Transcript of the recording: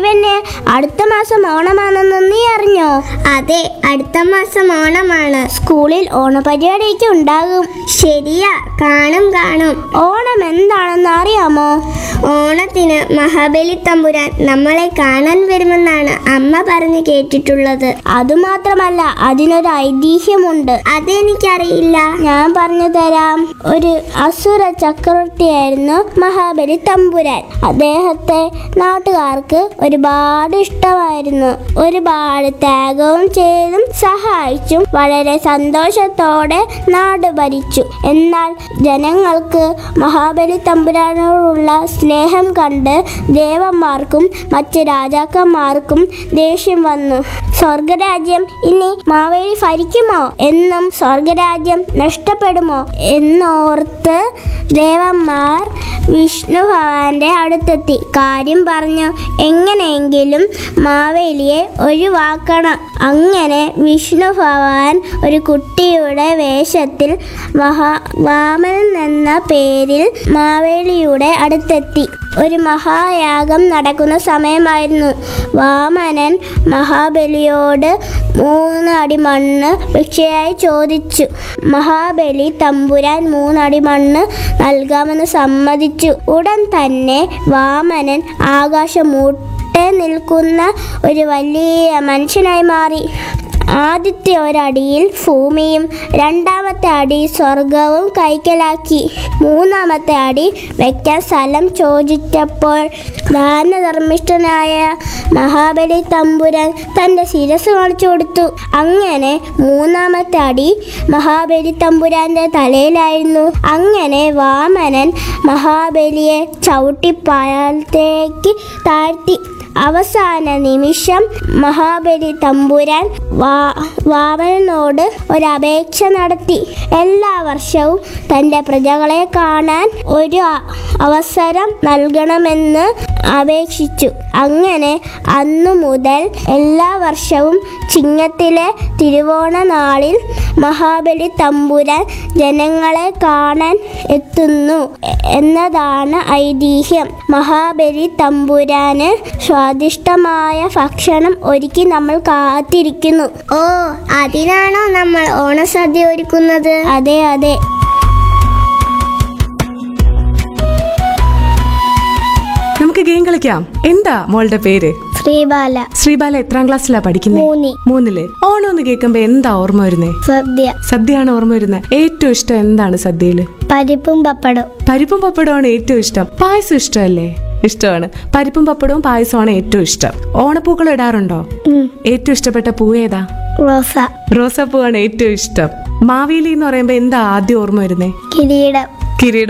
ശിവന് അടുത്ത മാസം ഓണമാണെന്ന് നീ അറിഞ്ഞോ അതെ അടുത്ത മാസം ഓണമാണ് സ്കൂളിൽ ഓണപരിപാടിയൊക്കെ ഉണ്ടാകും ശരിയാ കാണും കാണും ഓണം എന്താണെന്ന് അറിയാമോ ഓണത്തിന് മഹാബലി തമ്പുരാൻ നമ്മളെ കാണാൻ വരുമെന്നാണ് അമ്മ പറഞ്ഞു കേട്ടിട്ടുള്ളത് അതുമാത്രമല്ല അതിനൊരു ഐതിഹ്യമുണ്ട് അതെനിക്കറിയില്ല ഞാൻ പറഞ്ഞു തരാം ഒരു അസുര ചക്രവർത്തിയായിരുന്നു മഹാബലി തമ്പുരാൻ അദ്ദേഹത്തെ നാട്ടുകാർക്ക് ഒരുപാട് ഇഷ്ടമായിരുന്നു ഒരുപാട് ത്യാഗവും ചെയ്തും സഹായിച്ചും വളരെ സന്തോഷത്തോടെ നാട് ഭരിച്ചു എന്നാൽ ജനങ്ങൾക്ക് മഹാബലി തമ്പുരാനോടുള്ള സ്നേഹം കണ്ട് ദേവന്മാർക്കും മറ്റ് രാജാക്കന്മാർക്കും ദേഷ്യം വന്നു സ്വർഗരാജ്യം ഇനി മാവേലി ഭരിക്കുമോ എന്നും സ്വർഗരാജ്യം നഷ്ടപ്പെടുമോ എന്നോർത്ത് ദേവന്മാർ വിഷ്ണു ഭഗവാന്റെ അടുത്തെത്തി കാര്യം പറഞ്ഞു എങ്ങനെയെങ്കിലും മാവേലിയെ ഒഴിവാക്കണം അങ്ങനെ വിഷ്ണു ഭഗവാൻ ഒരു കുട്ടിയുടെ വേഷത്തിൽ മഹാ വാമനൻ എന്ന പേരിൽ മാവേലിയുടെ അടുത്തെത്തി ഒരു മഹായാഗം നടക്കുന്ന സമയമായിരുന്നു വാമനൻ മഹാബലിയോട് മൂന്ന് അടി മണ്ണ് ഭിക്ഷയായി ചോദിച്ചു മഹാബലി തമ്പുരാൻ മൂന്നടി മണ്ണ് നൽകാമെന്ന് സമ്മതിച്ചു ഉടൻ തന്നെ വാമനൻ ആകാശം മുട്ടെ നിൽക്കുന്ന ഒരു വലിയ മനുഷ്യനായി മാറി ആദ്യത്തെ ഒരടിയിൽ ഭൂമിയും രണ്ടാമത്തെ അടി സ്വർഗവും കൈക്കലാക്കി മൂന്നാമത്തെ അടി വയ്ക്കാൻ സ്ഥലം ചോദിച്ചപ്പോൾ ദാനധർമ്മിഷ്ഠനായ മഹാബലി തമ്പുരാൻ തൻ്റെ ശിരസ് കാണിച്ചു കൊടുത്തു അങ്ങനെ മൂന്നാമത്തെ അടി മഹാബലി തമ്പുരാന്റെ തലയിലായിരുന്നു അങ്ങനെ വാമനൻ മഹാബലിയെ ചവിട്ടിപ്പാലത്തേക്ക് താഴ്ത്തി അവസാന നിമിഷം മഹാബലി തമ്പുരാൻ വാ വാമനനോട് ഒരപേക്ഷ നടത്തി എല്ലാ വർഷവും തൻ്റെ പ്രജകളെ കാണാൻ ഒരു അ- അവസരം നൽകണമെന്ന് അപേക്ഷിച്ചു അങ്ങനെ അന്നു മുതൽ എല്ലാ വർഷവും ചിങ്ങത്തിലെ തിരുവോണ നാളിൽ മഹാബലി തമ്പുരാൻ ജനങ്ങളെ കാണാൻ എത്തുന്നു എ- എന്നതാണ് ഐതിഹ്യം മഹാബലി തമ്പുരാന് സ്വാദിഷ്ടമായ ഭക്ഷണം ഒരുക്കി നമ്മൾ കാത്തിരിക്കുന്നു ഓ അതിനാണോ നമ്മൾ ഓണസദ്യ ഒരുക്കുന്നത് അതെ അതെ നമുക്ക് ഗെയിം കളിക്കാം എന്താ മോളുടെ പേര് ശ്രീബാല ശ്രീബാല എത്രാം ക്ലാസ്സിലാ പഠിക്കുന്നത് മൂന്നി. മൂന്നില് ഓണം എന്ന് കേൾക്കുമ്പോ എന്താ ഓർമ്മ വരുന്നേ സദ്യ സദ്യയാണ് ഓർമ്മ വരുന്നത് ഏറ്റവും ഇഷ്ടം എന്താണ് സദ്യയില് പരിപ്പും പപ്പടം പരിപ്പും പപ്പടമാണ് ഏറ്റവും ഇഷ്ടം പായസം ഇഷ്ടമല്ലേ ഇഷ്ടമാണ് പരിപ്പും പപ്പടവും പായസമാണ് ഏറ്റവും ഇഷ്ടം ഓണപ്പൂക്കൾ ഇടാറുണ്ടോ ഏറ്റവും ഇഷ്ടപ്പെട്ട പൂ ഏതാ റോസ റോസാപ്പൂവാണ് ഏറ്റവും ഇഷ്ടം മാവേലി എന്ന് പറയുമ്പോ എന്താ ആദ്യം ഓർമ്മ വരുന്നേ കിരീടം കിരീടം